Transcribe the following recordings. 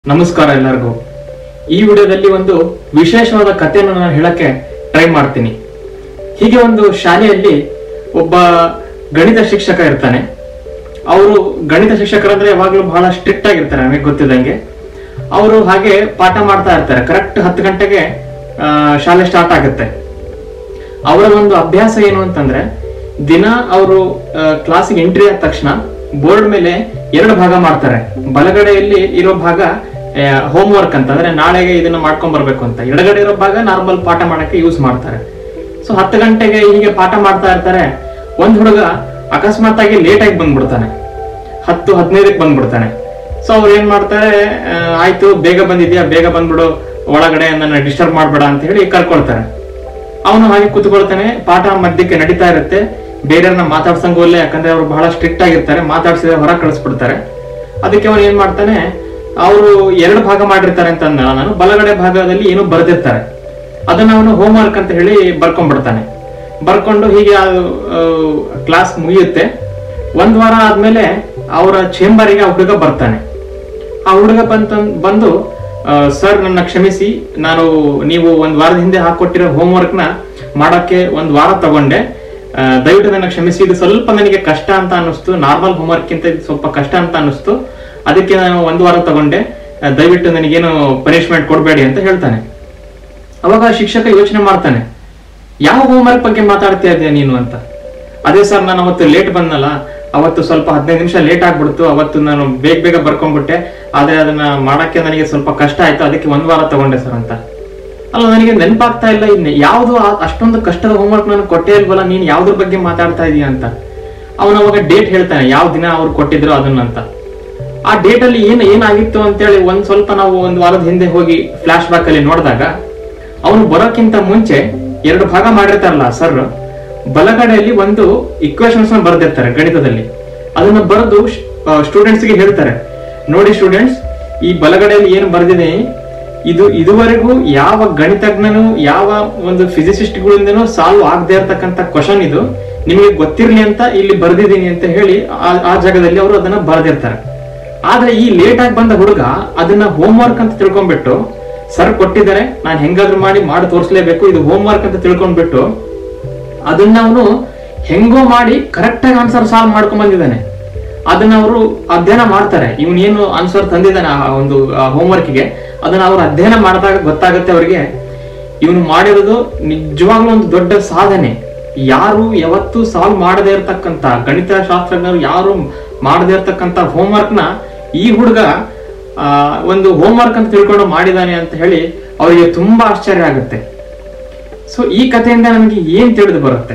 ನಮಸ್ಕಾರ ಎಲ್ಲರಿಗೂ ಈ ವಿಡಿಯೋದಲ್ಲಿ ಒಂದು ವಿಶೇಷವಾದ ಕಥೆಯನ್ನು ನಾನು ಹೇಳಕ್ಕೆ ಟ್ರೈ ಮಾಡ್ತೀನಿ ಹೀಗೆ ಒಂದು ಶಾಲೆಯಲ್ಲಿ ಒಬ್ಬ ಗಣಿತ ಶಿಕ್ಷಕ ಇರ್ತಾನೆ ಅವರು ಗಣಿತ ಶಿಕ್ಷಕರಂದ್ರೆ ಯಾವಾಗಲೂ ಬಹಳ ಸ್ಟ್ರಿಕ್ಟ್ ಆಗಿರ್ತಾರೆ ನಮಗೆ ಗೊತ್ತಿದ್ದಂಗೆ ಅವರು ಹಾಗೆ ಪಾಠ ಮಾಡ್ತಾ ಇರ್ತಾರೆ ಕರೆಕ್ಟ್ ಹತ್ತು ಗಂಟೆಗೆ ಆ, ಶಾಲೆ ಸ್ಟಾರ್ಟ್ ಆಗುತ್ತೆ ಅವರ ಒಂದು ಅಭ್ಯಾಸ ಏನು ಅಂತಂದ್ರೆ ದಿನ ಅವರು ಕ್ಲಾಸಿಗೆ ಎಂಟ್ರಿ ಆದ ತಕ್ಷಣ ಬೋರ್ಡ್ ಮೇಲೆ ಎರಡು ಭಾಗ ಮಾಡ್ತಾರೆ ಬಲಗಡೆಯಲ್ಲಿ ಇರೋ ಭಾಗ ಹೋಮ್ ವರ್ಕ್ ಅಂತ ಅಂದ್ರೆ ನಾಳೆಗೆ ಇದನ್ನ ಮಾಡ್ಕೊಂಡ್ ಬರ್ಬೇಕು ಅಂತ ಎಡಗಡೆ ಇರೋ ಭಾಗ ನಾರ್ಮಲ್ ಪಾಠ ಮಾಡಕ್ಕೆ ಯೂಸ್ ಮಾಡ್ತಾರೆ ಸೊ ಹತ್ತು ಗಂಟೆಗೆ ಹೀಗೆ ಪಾಠ ಮಾಡ್ತಾ ಇರ್ತಾರೆ ಒಂದ್ ಹುಡುಗ ಅಕಸ್ಮಾತ್ ಆಗಿ ಲೇಟ್ ಆಗಿ ಬಂದ್ಬಿಡ್ತಾನೆ ಹತ್ತು ಹದಿನೈದಕ್ಕೆ ಬಂದ್ಬಿಡ್ತಾನೆ ಸೊ ಅವ್ರು ಏನ್ ಮಾಡ್ತಾರೆ ಆ, ಆಯ್ತು ಬೇಗ ಬಂದಿದ್ಯಾ ಬೇಗ ಬಂದ್ಬಿಡು ಒಳಗಡೆ ನನ್ನ ಡಿಸ್ಟರ್ಬ್ ಮಾಡ್ಬೇಡ ಅಂತ ಹೇಳಿ ಕರ್ಕೊಳ್ತಾರೆ ಅವನು ಹಾಗೆ ಕೂತ್ಕೊಳ್ತಾನೆ ಪಾಠ ಮಧ್ಯಕ್ಕೆ ನಡೀತಾ ಇರುತ್ತೆ ಬೇರೆಯವ್ರನ್ನ ಮಾತಾಡ್ಸಂಗೋಲ್ಲ ಯಾಕಂದ್ರೆ ಅವರು ಬಹಳ ಸ್ಟ್ರಿಕ್ಟ್ ಆಗಿರ್ತಾರೆ ಮಾತಾಡ್ಸಿದ್ರೆ ಹೊರ ಕಳಿಸ್ಬಿಡ್ತಾರೆ ಅದಕ್ಕೆ ಅವನು ಏನ್ ಮಾಡ್ತಾನೆ ಅವರು ಎರಡು ಭಾಗ ಮಾಡಿರ್ತಾರೆ ಅಂತ ಅಂದಲ್ಲ ನಾನು ಬಲಗಡೆ ಭಾಗದಲ್ಲಿ ಏನೋ ಬರೆದಿರ್ತಾರೆ ಅದನ್ನ ಅವನು ಹೋಮ್ ವರ್ಕ್ ಅಂತ ಹೇಳಿ ಬರ್ಕೊಂಡ್ಬಿಡ್ತಾನೆ ಬರ್ಕೊಂಡು ಹೀಗೆ ಕ್ಲಾಸ್ ಮುಗಿಯುತ್ತೆ ಒಂದ್ ವಾರ ಆದ್ಮೇಲೆ ಅವರ ಚೇಂಬರಿಗೆ ಆ ಹುಡುಗ ಬರ್ತಾನೆ ಆ ಹುಡುಗ ಬಂತ ಬಂದು ಸರ್ ನನ್ನ ಕ್ಷಮಿಸಿ ನಾನು ನೀವು ಒಂದ್ ವಾರದ ಹಿಂದೆ ಹಾಕೊಟ್ಟಿರೋ ಹೋಮ್ವರ್ಕ್ ನ ಮಾಡಕ್ಕೆ ಒಂದ್ ವಾರ ತಗೊಂಡೆ ಆ, ದಯವಿಟ್ಟು ನನ್ನ ಕ್ಷಮಿಸಿ ಇದು ಸ್ವಲ್ಪ ನನಗೆ ಕಷ್ಟ ಅಂತ ಅನ್ನಿಸ್ತು ನಾರ್ಮಲ್ ಹೋಮ್ವರ್ಕ್ ಗಿಂತ ಇದು ಸ್ವಲ್ಪ ಕಷ್ಟ ಅಂತ ಅನ್ನಿಸ್ತು ಅದಕ್ಕೆ ನಾನು ಒಂದ್ ವಾರ ತಗೊಂಡೆ ಆ, ದಯವಿಟ್ಟು ನನಗೇನು ಪನಿಷ್ಮೆಂಟ್ ಕೊಡಬೇಡಿ ಅಂತ ಹೇಳ್ತಾನೆ ಅವಾಗ ಆ ಶಿಕ್ಷಕ ಯೋಚನೆ ಮಾಡ್ತಾನೆ ಯಾವ ಹೋಮ್ವರ್ಕ್ ಬಗ್ಗೆ ಮಾತಾಡ್ತಾ ಇದ್ದೆ ನೀನು ಅಂತ ಅದೇ ಸರ್ ನಾನು ಅವತ್ತು ಲೇಟ್ ಬಂದಲ್ಲ ಅವತ್ತು ಸ್ವಲ್ಪ ಹದಿನೈದು ನಿಮಿಷ ಲೇಟ್ ಆಗ್ಬಿಡ್ತು ಅವತ್ತು ನಾನು ಬೇಗ ಬೇಗ ಬರ್ಕೊಂಡ್ಬಿಟ್ಟೆ ಆದ್ರೆ ಅದನ್ನ ಮಾಡಕ್ಕೆ ನನಗೆ ಸ್ವಲ್ಪ ಕಷ್ಟ ಆಯ್ತು ಅದಕ್ಕೆ ಒಂದ್ ವಾರ ತಗೊಂಡೆ ಸರ್ ಅಂತ ಅಲ್ಲ ನನಗೆ ನೆನಪಾಗ್ತಾ ಇಲ್ಲ ಇನ್ನು ಯಾವ್ದು ಆ- ಅಷ್ಟೊಂದು ಕಷ್ಟದ ಹೋಮ್ವರ್ಕ್ ನಾನು ಕೊಟ್ಟೇ ಇಲ್ವಲ್ಲ ನೀನ್ ಯಾವ್ದ್ರ ಬಗ್ಗೆ ಮಾತಾಡ್ತಾ ಇದೀಯ ಅಂತ ಅವನ ಅವಾಗ ಡೇಟ್ ಹೇಳ್ತಾನೆ ಯಾವ ದಿನ ಅವ್ರು ಕೊಟ್ಟಿದ್ರು ಅದನ್ನಂತ ಆ ಡೇಟ್ ಅಲ್ಲಿ ಏನ್ ಏನಾಗಿತ್ತು ಅಂತೇಳಿ ಒಂದ್ ಸ್ವಲ್ಪ ನಾವು ಒಂದ್ ವಾರದ ಹಿಂದೆ ಹೋಗಿ ಫ್ಲಾಶ್ ಬ್ಯಾಕ್ ಅಲ್ಲಿ ನೋಡಿದಾಗ ಅವನು ಬರೋಕ್ಕಿಂತ ಮುಂಚೆ ಎರಡು ಭಾಗ ಮಾಡಿರ್ತಾರಲ್ಲ ಸರ್ ಬಲಗಡೆಯಲ್ಲಿ ಒಂದು ಇಕ್ವೇಶನ್ಸ್ ಬರೆದಿರ್ತಾರೆ ಗಣಿತದಲ್ಲಿ ಅದನ್ನ ಬರೆದು ಸ್ಟೂಡೆಂಟ್ಸ್ ಗೆ ಹೇಳ್ತಾರೆ ನೋಡಿ ಸ್ಟೂಡೆಂಟ್ಸ್ ಈ ಬಲಗಡೆಯಲ್ಲಿ ಏನು ಬರೆದಿದೆ ಇದು ಇದುವರೆಗೂ ಯಾವ ಗಣಿತಜ್ಞನು ಯಾವ ಒಂದು ಫಿಸಿಸಿಸ್ಟ್ಗಳಿಂದನೂ ಸಾಲ್ವ್ ಆಗದೆ ಇರತಕ್ಕಂತ ಕ್ವಶನ್ ಇದು ನಿಮಗೆ ಗೊತ್ತಿರ್ಲಿ ಅಂತ ಇಲ್ಲಿ ಬರ್ದಿದ್ದೀನಿ ಅಂತ ಹೇಳಿ ಆ- ಆ ಜಾಗದಲ್ಲಿ ಅವರು ಅದನ್ನ ಬರೆದಿರ್ತಾರೆ ಆದ್ರೆ ಈ ಲೇಟ್ ಆಗಿ ಬಂದ ಹುಡುಗ ಅದನ್ನ ಹೋಮ್ ವರ್ಕ್ ಅಂತ ತಿಳ್ಕೊಂಡ್ಬಿಟ್ಟು ಸರ್ ಕೊಟ್ಟಿದ್ದಾರೆ ನಾನು ಹೆಂಗಾದ್ರೂ ಮಾಡಿ ಮಾಡಿ ತೋರಿಸ್ಲೇಬೇಕು ಇದು ಹೋಮ್ ವರ್ಕ್ ಅಂತ ತಿಳ್ಕೊಂಡ್ಬಿಟ್ಟು ಅದನ್ನ ಅವನು ಹೆಂಗೋ ಮಾಡಿ ಕರೆಕ್ಟ್ ಆಗಿ ಆನ್ಸರ್ ಸಾಲ್ವ್ ಮಾಡ್ಕೊಂಡ್ ಬಂದಿದ್ದಾನೆ ಅದನ್ನ ಅವರು ಅಧ್ಯಯನ ಮಾಡ್ತಾರೆ ಇವನ್ ಏನು ಆನ್ಸರ್ ತಂದಿದ್ದಾನೆ ಆ ಒಂದು ಹೋಮ್ವರ್ಕ್ಗೆ ಅದನ್ನ ಅವರು ಅಧ್ಯಯನ ಮಾಡಿದಾಗ ಗೊತ್ತಾಗುತ್ತೆ ಅವರಿಗೆ ಇವನು ಮಾಡಿರೋದು ನಿಜವಾಗ್ಲೂ ಒಂದು ದೊಡ್ಡ ಸಾಧನೆ ಯಾರು ಯಾವತ್ತೂ ಸಾಲ್ವ್ ಮಾಡದೇ ಇರತಕ್ಕಂತ ಗಣಿತ ಶಾಸ್ತ್ರಜ್ಞರು ಯಾರು ಮಾಡದೇ ಇರತಕ್ಕಂತ ಹೋಮ್ವರ್ಕ್ ನ ಈ ಹುಡುಗ ಆ, ಒಂದು ಹೋಮ್ವರ್ಕ್ ಅಂತ ತಿಳ್ಕೊಂಡು ಮಾಡಿದಾನೆ ಅಂತ ಹೇಳಿ ಅವರಿಗೆ ತುಂಬಾ ಆಶ್ಚರ್ಯ ಆಗುತ್ತೆ ಸೊ ಈ ಕಥೆಯಿಂದ ನಮಗೆ ಏನ್ ತಿಳಿದು ಬರುತ್ತೆ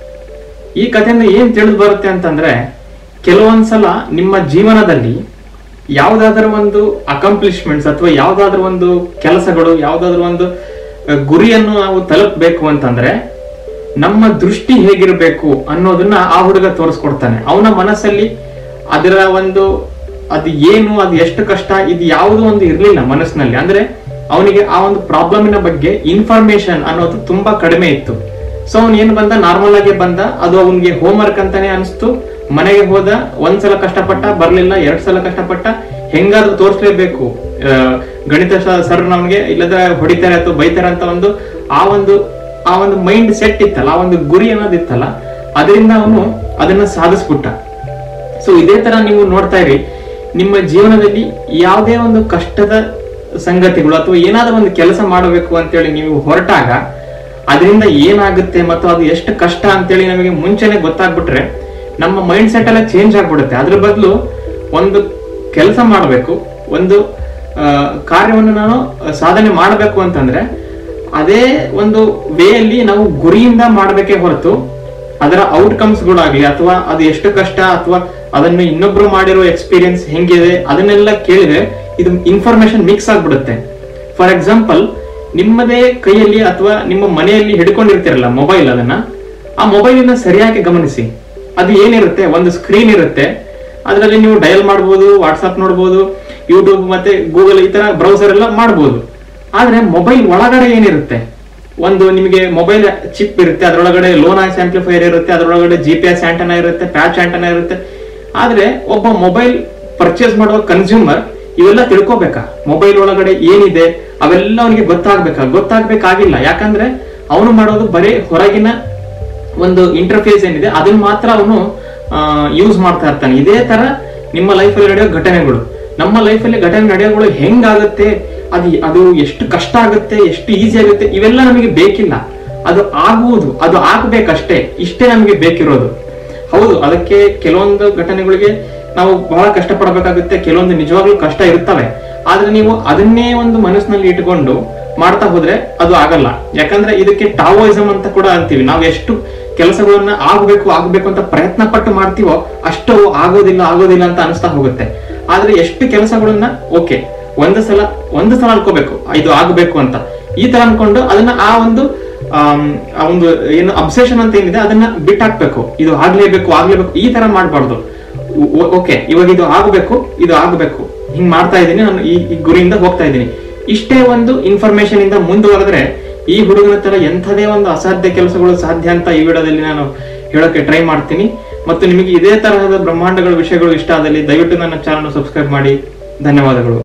ಈ ಕಥೆಯಿಂದ ಏನ್ ತಿಳಿದು ಬರುತ್ತೆ ಅಂತಂದ್ರೆ ಕೆಲವೊಂದ್ಸಲ ನಿಮ್ಮ ಜೀವನದಲ್ಲಿ ಯಾವ್ದಾದ್ರೂ ಒಂದು ಅಕಂಪ್ಲಿಷ್ಮೆಂಟ್ಸ್ ಅಥವಾ ಯಾವ್ದಾದ್ರೂ ಒಂದು ಕೆಲಸಗಳು ಯಾವ್ದಾದ್ರೂ ಒಂದು ಆ, ಗುರಿಯನ್ನು ನಾವು ತಲುಪಬೇಕು ಅಂತಂದ್ರೆ ನಮ್ಮ ದೃಷ್ಟಿ ಹೇಗಿರಬೇಕು ಅನ್ನೋದನ್ನ ಆ ಹುಡುಗ ತೋರಿಸ್ಕೊಡ್ತಾನೆ ಅವನ ಮನಸ್ಸಲ್ಲಿ ಅದರ ಒಂದು ಅದು ಏನು ಅದು ಎಷ್ಟು ಕಷ್ಟ ಇದು ಯಾವುದು ಒಂದು ಇರ್ಲಿಲ್ಲ ಮನಸ್ಸಿನಲ್ಲಿ ಅಂದ್ರೆ ಅವನಿಗೆ ಆ ಒಂದು ಪ್ರಾಬ್ಲಮಿನ ಬಗ್ಗೆ ಇನ್ಫಾರ್ಮೇಶನ್ ಅನ್ನೋದು ತುಂಬಾ ಕಡಿಮೆ ಇತ್ತು ಸೊ ಅವನ್ ಏನ್ ಬಂದ ನಾರ್ಮಲ್ ಆಗಿ ಬಂದ ಅದು ಅವನಿಗೆ ಹೋಮ್ವರ್ಕ್ ಅಂತಾನೆ ಅನಿಸ್ತು ಮನೆಗೆ ಹೋದ ಒಂದ್ಸಲ ಕಷ್ಟಪಟ್ಟ ಬರ್ಲಿಲ್ಲ ಎರಡ್ ಸಲ ಕಷ್ಟಪಟ್ಟ ಹೆಂಗಾದ್ರೂ ತೋರಿಸ್ಲೇಬೇಕು ಆ, ಗಣಿತ ಸರ್ ನಮ್ಗೆ ಇಲ್ಲದ ಹೊಡಿತಾರೆ ಅಥವಾ ಬೈತಾರೆ ಅಂತ ಒಂದು ಆ ಒಂದು ಆ ಒಂದು ಮೈಂಡ್ ಸೆಟ್ ಇತ್ತಲ್ಲ ಆ ಒಂದು ಗುರಿ ಅನ್ನೋದಿತ್ತಲ್ಲ ಅದರಿಂದ ಅವನು ಅದನ್ನ ಸಾಧಿಸ್ಬಿಟ್ಟ ಸೊ ಇದೇ ತರ ನೀವು ನೋಡ್ತಾ ಇರಿ ನಿಮ್ಮ ಜೀವನದಲ್ಲಿ ಯಾವುದೇ ಒಂದು ಕಷ್ಟದ ಸಂಗತಿಗಳು ಅಥವಾ ಏನಾದ್ರೂ ಒಂದು ಕೆಲಸ ಮಾಡಬೇಕು ಅಂತೇಳಿ ನೀವು ಹೊರಟಾಗ ಅದರಿಂದ ಏನಾಗುತ್ತೆ ಮತ್ತು ಅದು ಎಷ್ಟು ಕಷ್ಟ ಅಂತೇಳಿ ನಮಗೆ ಮುಂಚೆನೆ ಗೊತ್ತಾಗ್ಬಿಟ್ರೆ ನಮ್ಮ ಮೈಂಡ್ ಸೆಟ್ ಎಲ್ಲ ಚೇಂಜ್ ಆಗ್ಬಿಡುತ್ತೆ ಅದ್ರ ಬದಲು ಒಂದು ಕೆಲಸ ಮಾಡಬೇಕು ಒಂದು ಆ, ಕಾರ್ಯವನ್ನು ನಾನು ಸಾಧನೆ ಮಾಡಬೇಕು ಅಂತಂದ್ರೆ ಅದೇ ಒಂದು ವೇ ಅಲ್ಲಿ ನಾವು ಗುರಿಯಿಂದ ಮಾಡಬೇಕೇ ಹೊರತು ಅದರ ಔಟ್ಕಮ್ಸ್ಗಳಾಗ್ಲಿ ಅಥವಾ ಅದು ಎಷ್ಟು ಕಷ್ಟ ಅಥವಾ ಅದನ್ನು ಇನ್ನೊಬ್ರು ಮಾಡಿರೋ ಎಕ್ಸ್ಪೀರಿಯನ್ಸ್ ಹೆಂಗಿದೆ ಅದನ್ನೆಲ್ಲ ಕೇಳಿದ್ರೆ ಇದು ಇನ್ಫಾರ್ಮೇಶನ್ ಮಿಕ್ಸ್ ಆಗ್ಬಿಡುತ್ತೆ ಫಾರ್ ಎಕ್ಸಾಂಪಲ್ ನಿಮ್ಮದೇ ಕೈಯಲ್ಲಿ ಅಥವಾ ನಿಮ್ಮ ಮನೆಯಲ್ಲಿ ಹಿಡ್ಕೊಂಡಿರ್ತಿರಲ್ಲ ಮೊಬೈಲ್ ಅದನ್ನ ಆ ಮೊಬೈಲ್ ಅನ್ನ ಸರಿಯಾಗಿ ಗಮನಿಸಿ ಅದು ಏನಿರುತ್ತೆ ಒಂದು ಸ್ಕ್ರೀನ್ ಇರುತ್ತೆ ಅದರಲ್ಲಿ ನೀವು ಡಯಲ್ ಮಾಡ್ಬೋದು ವಾಟ್ಸ್ಆಪ್ ನೋಡ್ಬೋದು ಯೂಟ್ಯೂಬ್ ಮತ್ತೆ ಗೂಗಲ್ ಈ ತರ ಬ್ರೌಸರ್ ಎಲ್ಲ ಮಾಡ್ಬೋದು ಆದ್ರೆ ಮೊಬೈಲ್ ಒಳಗಡೆ ಏನಿರುತ್ತೆ ಒಂದು ನಿಮಗೆ ಮೊಬೈಲ್ ಚಿಪ್ ಇರುತ್ತೆ ಅದರೊಳಗಡೆ ಲೋ ನಾಯ್ಸ್ ಆಂಪ್ಲಿಫೈಯರ್ ಇರುತ್ತೆ ಅದರೊಳಗಡೆ ಜಿ ಪಿ ಎಸ್ ಆಂಟನ ಇರುತ್ತೆ ಪ್ಯಾಚ್ ಆಂಟನ ಇರುತ್ತೆ ಆದ್ರೆ ಒಬ್ಬ ಮೊಬೈಲ್ ಪರ್ಚೇಸ್ ಮಾಡುವ ಕನ್ಸ್ಯೂಮರ್ ಇವೆಲ್ಲ ತಿಳ್ಕೊಬೇಕಾ ಮೊಬೈಲ್ ಒಳಗಡೆ ಏನಿದೆ ಅವೆಲ್ಲ ಅವನಿಗೆ ಗೊತ್ತಾಗ್ಬೇಕಾ ಗೊತ್ತಾಗ್ಬೇಕಾಗಿಲ್ಲ ಯಾಕಂದ್ರೆ ಅವನು ಮಾಡೋದು ಬರೀ ಹೊರಗಿನ ಒಂದು ಇಂಟರ್ಫೇಸ್ ಏನಿದೆ ಅದನ್ನ ಮಾತ್ರ ಅವನು ಯೂಸ್ ಮಾಡ್ತಾ ಇರ್ತಾನೆ ಇದೇ ತರ ನಿಮ್ಮ ಲೈಫಲ್ಲಿ ನಡೆಯೋ ಘಟನೆಗಳು ನಮ್ಮ ಲೈಫಲ್ಲಿ ಘಟನೆ ನಡೆಯೋಗಳು ಹೆಂಗಾಗುತ್ತೆ ಅದು ಅದು ಎಷ್ಟು ಕಷ್ಟ ಆಗುತ್ತೆ ಎಷ್ಟು ಈಸಿ ಆಗುತ್ತೆ ಇವೆಲ್ಲ ನಮಗೆ ಬೇಕಿಲ್ಲ ಅದು ಆಗುವುದು ಅದು ಆಗ್ಬೇಕಷ್ಟೇ ಇಷ್ಟೇ ನಮಗೆ ಬೇಕಿರೋದು ಹೌದು ಅದಕ್ಕೆ ಕೆಲವೊಂದು ಘಟನೆಗಳಿಗೆ ನಾವು ಬಹಳ ಕಷ್ಟ ಪಡಬೇಕಾಗುತ್ತೆ ಕೆಲವೊಂದು ನಿಜವಾಗ್ಲೂ ಕಷ್ಟ ಇರ್ತವೆ ಆದ್ರೆ ನೀವು ಅದನ್ನೇ ಒಂದು ಮನಸ್ಸಿನಲ್ಲಿ ಇಟ್ಕೊಂಡು ಮಾಡ್ತಾ ಹೋದ್ರೆ ಅದು ಆಗಲ್ಲ ಯಾಕಂದ್ರೆ ಇದಕ್ಕೆ ಟಾವೋಯಿಸಮ್ ಅಂತ ಕೂಡ ಅಂತೀವಿ ನಾವು ಎಷ್ಟು ಕೆಲಸಗಳನ್ನ ಆಗ್ಬೇಕು ಆಗ್ಬೇಕು ಅಂತ ಪ್ರಯತ್ನ ಪಟ್ಟು ಮಾಡ್ತೀವೋ ಅಷ್ಟು ಅವು ಆಗೋದಿಲ್ಲ ಆಗೋದಿಲ್ಲ ಅಂತ ಅನಿಸ್ತಾ ಹೋಗುತ್ತೆ ಆದ್ರೆ ಎಷ್ಟು ಕೆಲಸಗಳನ್ನ ಓಕೆ ಒಂದು ಸಲ ಒಂದು ಸಲ ಅನ್ಕೋಬೇಕು ಇದು ಆಗ್ಬೇಕು ಅಂತ ಈ ತರ ಅನ್ಕೊಂಡು ಅದನ್ನ ಆ ಒಂದು ಆಮ್, ಆ ಒಂದು ಏನು ಅಬ್ಸೆಷನ್ ಅಂತ ಏನಿದೆ ಅದನ್ನ ಬಿಟ್ಟಾಕ್ಬೇಕು ಇದು ಆಗ್ಲೇಬೇಕು ಆಗ್ಲೇಬೇಕು ಈ ತರ ಮಾಡ್ಬಾರ್ದು ಓಕೆ ಇವಾಗ ಇದು ಆಗಬೇಕು ಇದು ಆಗಬೇಕು ಹಿಂಗ್ ಮಾಡ್ತಾ ಇದ್ದೀನಿ ನಾನು ಈ ಈ ಗುರಿಯಿಂದ ಹೋಗ್ತಾ ಇದ್ದೀನಿ ಇಷ್ಟೇ ಒಂದು ಇನ್ಫಾರ್ಮೇಶನ್ ಇಂದ ಮುಂದುವರೆದ್ರೆ ಈ ಹುಡುಗನ ತರ ಎಂಥದೇ ಒಂದು ಅಸಾಧ್ಯ ಕೆಲಸಗಳು ಸಾಧ್ಯ ಅಂತ ಈ ವಿಡಿಯೋದಲ್ಲಿ ನಾನು ಹೇಳೋಕೆ ಟ್ರೈ ಮಾಡ್ತೀನಿ ಮತ್ತು ನಿಮಗೆ ಇದೇ ತರಹದ ಬ್ರಹ್ಮಾಂಡಗಳ ವಿಷಯಗಳು ಇಷ್ಟ ಆದಲ್ಲಿ ದಯವಿಟ್ಟು ನನ್ನ ಚಾನಲ್ ಸಬ್ಸ್ಕ್ರೈಬ್ ಮಾಡಿ ಧನ್ಯವಾದಗಳು